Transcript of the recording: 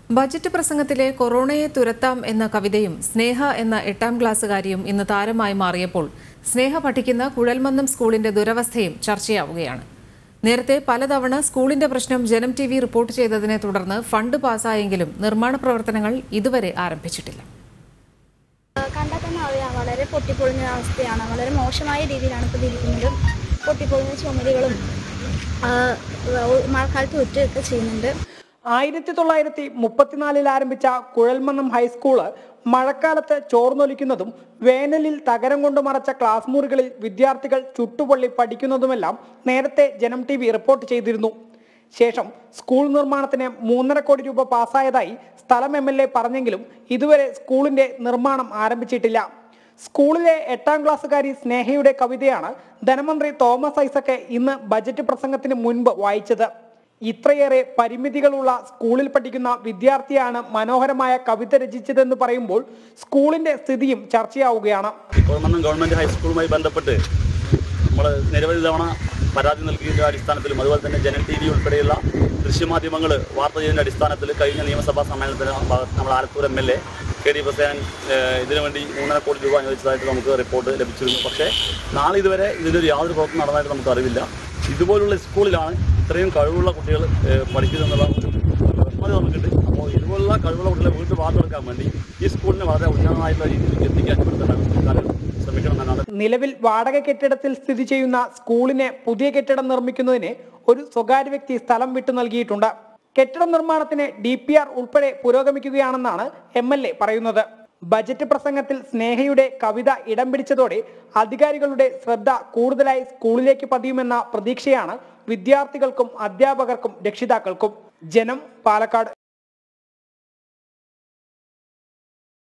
budget പ്രസംഗത്തിലെ കൊറോണയെ തുരത്താം എന്ന കവിതയും സ്നേഹ എന്ന എട്ടാം ക്ലാസ്സുകാരിയും ഇന്ന് താരമായി മാറിയപ്പോൾ സ്നേഹ പഠിക്കുന്ന കുഴൽമന്നം സ്കൂളിന്റെ ദുരവസ്ഥയും ചർച്ചയാവുകയാണ് നേരത്തെ പലതവണ സ്കൂളിന്റെ പ്രശ്നം ജനം ടി വി റിപ്പോർട്ട് ചെയ്തതിനെ തുടർന്ന് ഫണ്ട് പാസ്സായെങ്കിലും നിർമ്മാണ പ്രവർത്തനങ്ങൾ ഇതുവരെ ആരംഭിച്ചിട്ടില്ല കണ്ടാൽ തന്നെ അറിയാം വളരെ പൊട്ടിപ്പൊളിഞ്ഞ അവസ്ഥയാണ് വളരെ മോശമായ രീതിയിലാണ് ഇപ്പോൾ ഇരിക്കുന്നത് പൊട്ടിപ്പൊളിഞ്ഞ ചുമരുകളും ആ, മഴക്കാലത്ത് ഉറ്റൊക്കെ ചെയ്യുന്നുണ്ട് ആയിരത്തി തൊള്ളായിരത്തി മുപ്പത്തിനാലിൽ ആരംഭിച്ച കുഴൽമന്നം ഹൈസ്കൂള് മഴക്കാലത്ത് ചോർന്നൊലിക്കുന്നതും വേനലിൽ തകരം കൊണ്ട് മറച്ച ക്ലാസ് മുറികളിൽ വിദ്യാർത്ഥികൾ ചുട്ടുപൊള്ളി പഠിക്കുന്നതുമെല്ലാം നേരത്തെ ജനം ടി വി റിപ്പോർട്ട് ചെയ്തിരുന്നു ശേഷം സ്കൂൾ നിർമ്മാണത്തിന് മൂന്നര കോടി രൂപ പാസ്സായതായി സ്ഥലം എം എൽ എ പറഞ്ഞെങ്കിലും ഇതുവരെ സ്കൂളിന്റെ നിർമ്മാണം ആരംഭിച്ചിട്ടില്ല സ്കൂളിലെ എട്ടാം ക്ലാസ്സുകാരി സ്നേഹയുടെ കവിതയാണ് ധനമന്ത്രി തോമസ് ഐസക്ക് ഇന്ന് ബജറ്റ് പ്രസംഗത്തിന് മുൻപ് വായിച്ചത് ഇത്രയേറെ പരിമിതികളുള്ള സ്കൂളിൽ പഠിക്കുന്ന വിദ്യാർത്ഥിയാണ് മനോഹരമായ കവിത രചിച്ചതെന്ന് പറയുമ്പോൾ സ്കൂളിന്റെ സ്ഥിതിയും ചർച്ചയാവുകയാണ് കോതമന്നം ഗവൺമെൻറ് ഹൈസ്കൂളുമായി ബന്ധപ്പെട്ട് നമ്മൾ നിരവധി തവണ പരാതി നൽകിയതിൻ്റെ അടിസ്ഥാനത്തിലും അതുപോലെ തന്നെ ജനൻ ടി വി ഉൾപ്പെടെയുള്ള ദൃശ്യമാധ്യമങ്ങൾ വാർത്ത ചെയ്തതിൻ്റെ അടിസ്ഥാനത്തിൽ കഴിഞ്ഞ നിയമസഭാ സമ്മേളനത്തിന് ഭാഗത്ത് നമ്മൾ Alathur M L A K D Prasenan ഏഹ്, ഇതിനു വേണ്ടി മൂന്നര കോടി രൂപ അനുവദിച്ചതായിട്ട് നമുക്ക് റിപ്പോർട്ട് ലഭിച്ചിരുന്നു പക്ഷേ നാളെ ഇതുവരെ ഇതിനൊരു യാതൊരു പ്രവർത്തനം നടന്നതായിട്ട് നമുക്ക് അറിവില്ല ഇതുപോലുള്ള സ്കൂളിലാണ് ഇത്രയും കഴിവുള്ള കുട്ടികൾ പഠിക്കുന്നതെന്നുള്ള ഒരു വിഷമത നമുക്കുണ്ട് അപ്പോൾ ഇതുപോലുള്ള കഴിവുള്ള കുട്ടികളെ വീട്ടിൽ വാർത്തെടുക്കാൻ വേണ്ടി ഈ സ്കൂളിനെ വളരെ ഉന്നതമായിട്ടുള്ള രീതിയിൽ എത്തിക്കാൻ ഇവിടുത്തെ സർക്കാർ ശ്രമിക്കണമെന്നാണ് നിലവിൽ വാടക കെട്ടിടത്തിൽ സ്ഥിതി ചെയ്യുന്ന സ്കൂളിന് പുതിയ കെട്ടിടം നിർമ്മിക്കുന്നതിന് ഒരു സ്വകാര്യ വ്യക്തി സ്ഥലം വിട്ടു നൽകിയിട്ടുണ്ട് കെട്ടിട നിർമ്മാണത്തിന് ഡി പി ആർ ഉൾപ്പെടെ പുരോഗമിക്കുകയാണെന്നാണ് എം എൽ എ പറയുന്നത് ബജറ്റ് പ്രസംഗത്തിൽ സ്നേഹയുടെ കവിത ഇടം പിടിച്ചതോടെ അധികാരികളുടെ ശ്രദ്ധ കൂടുതലായി സ്കൂളിലേക്ക് പതിയുമെന്ന പ്രതീക്ഷയാണ് വിദ്യാർത്ഥികൾക്കും അധ്യാപകർക്കും രക്ഷിതാക്കൾക്കും ജനം പാലക്കാട്